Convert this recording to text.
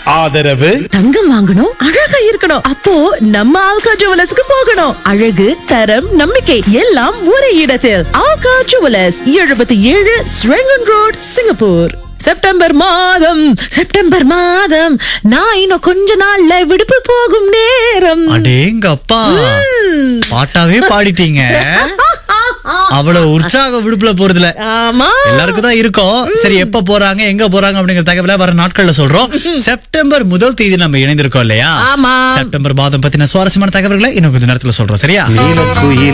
ஆதரவு தங்கம் வாங்கணும் அழகா இருக்கணும் அப்போ நம்ம ஆல்கா ஜுவலர்ஸ்க்கு போகணும் அழகு தரம் நம்பிக்கை எல்லாம் ஒரே இடத்தில் ஆல்கா ஜுவலர்ஸ் எழுபத்தி ஏழு ஸ்ரெங்கன் ரோட் சிங்கப்பூர் செப்டம்பர் மாதம் செப்டம்பர் மாதம் நான் இன்னும் கொஞ்ச நாள்ல விடுப்பு போகும் நேரம் அடேங்க அப்பா பாட்டாவே பாடிட்டீங்க அவ்வளவு உற்சாகம் விடுப்புல போறதுல ஆமா எல்லாருக்கும் தான் இருக்கும் சரி எப்ப போறாங்க எங்க போறாங்க அப்படிங்கிற தகவலை வர நாட்கள்ல சொல்றோம் செப்டம்பர் முதல் தேதி நம்ம இணைந்திருக்கோம் இல்லையா ஆமா. செப்டம்பர் மாதம் பத்தின சுவாரஸ்யமான தகவல்களை இன்னும் கொஞ்ச நேரத்துல சொல்றோம் சரியா நீலக்குயில்